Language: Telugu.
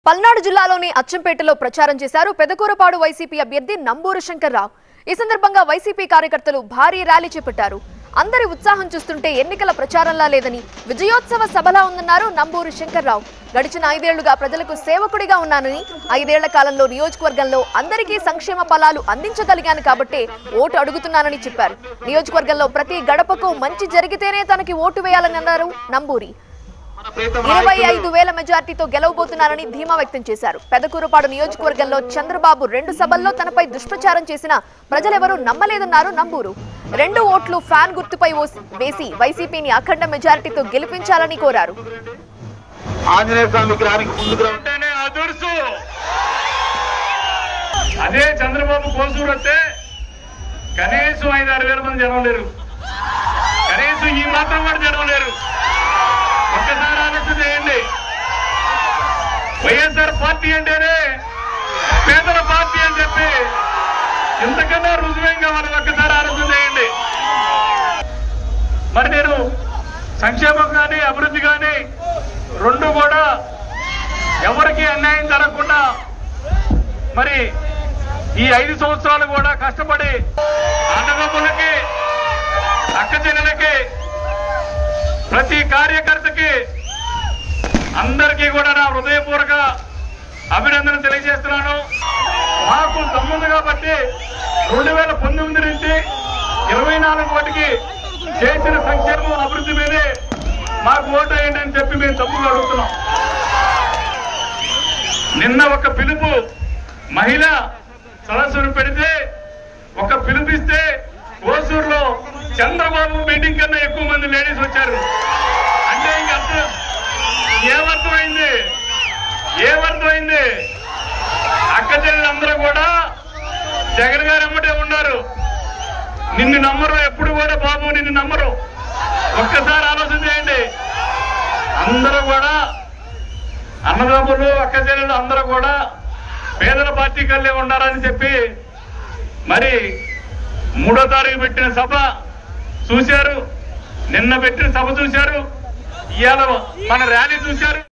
పల్నాడు జిల్లాలోని అచ్చంపేటలో ప్రచారం చేశారు పెదకూరపాడు వైసీపీ అభ్యర్థి నంబూరు శంకర్రావు ఈ సందర్భంగా వైసీపీ కార్యకర్తలు భారీ ర్యాలీ చేపట్టారు అందరి ఉత్సాహం చూస్తుంటే ఎన్నికల ప్రచారంలా లేదని విజయోత్సవ సభలా ఉందన్నారు నంబూరు శంకర్రావు గడిచిన ఐదేళ్లుగా ప్రజలకు సేవకుడిగా ఉన్నానని ఐదేళ్ల కాలంలో నియోజకవర్గంలో అందరికీ సంక్షేమ ఫలాలు అందించగలిగాను కాబట్టే ఓటు అడుగుతున్నానని చెప్పారు నియోజకవర్గంలో ప్రతి గడపకు మంచి జరిగితేనే తనకి ఓటు వేయాలని అన్నారు నంబూరి ఇరవై ఐదు వేల మెజార్టీతో గెలవబోతున్నారని ధీమా వ్యక్తం చేశారు పెదకూరుపాడు నియోజకవర్గంలో చంద్రబాబు రెండు సభల్లో తనపై దుష్ప్రచారం చేసిన ప్రజలెవరూ నమ్మలేదన్నారు నంబూరు రెండు ఓట్లు ఫ్యాన్ గుర్తుపై ఓసి- వేసి వైసీపీని అఖండ మెజారిటీతో గెలిపించాలని కోరారు ఆంజనేయ స్వామి విగ్రహానికి ముందుకు రా ఉంటేనే అదుర్సు అదే చంద్రబాబు కోసూరు వస్తే కనీసం ఐదు ఆరు వేల మంది జనం లేరు కనీసం ఈ మాత్రం కూడా జనం లేరు ఒక్కసారి ఆలోచన చేయండి వైఎస్ఆర్ పార్టీ అంటేనే పేదల పార్టీ అని చెప్పి ఇంతకన్నా రుజువేం కావాలి ఒక్కసారి ఆలోచన చేయండి మరి నేను సంక్షేమం కానీ అభివృద్ధి కానీ రెండు కూడా ఎవరికి అన్యాయం జరగకుండా మరి ఈ ఐదు సంవత్సరాలు కూడా కష్టపడి అన్నదమ్ములకి అక్క చెల్లెలకి ప్రతి కార్యకర్తకి అందరికీ కూడా నా హృదయపూర్వక అభినందన తెలియజేస్తున్నాను మాకు దమ్ముంది కాబట్టి రెండు వేల పంతొమ్మిది నుంచి ఇరవై నాలుగు వాటికి చేసిన సంక్షేమం అభివృద్ధి మీదే మాకు ఓటు వేయండి అని చెప్పి మేము తప్పుగా అడుగుతున్నాం నిన్న ఒక పిలుపు మహిళ సదస్సును పెడితే ఒక పిలుపిస్తే ఓసూరులో చంద్రబాబు మీటింగ్ కన్నా ఎక్కువ మంది లేడీస్ వచ్చారు అంటే ఇంక అర్థం ఏమర్థమైంది ఏమర్థమైంది అక్క చెల్లెలందరూ కూడా జగన్ గారు ఎమ్మటే ఉన్నారు నిన్ను నమ్మరు ఎప్పుడు కూడా బాబు నిన్ను నమ్మరు ఒక్కసారి ఆలోచన చేయండి అందరూ కూడా అన్నదమ్ములు అక్క చెల్లెలు అందరూ కూడా పేదల పార్టీ కల్లే ఉన్నారని చెప్పి మరి మూడో తారీఖు పెట్టిన సభ చూశారు నిన్న పెట్టిన సభ చూశారు ఇవాళ మన ర్యాలీ చూశారు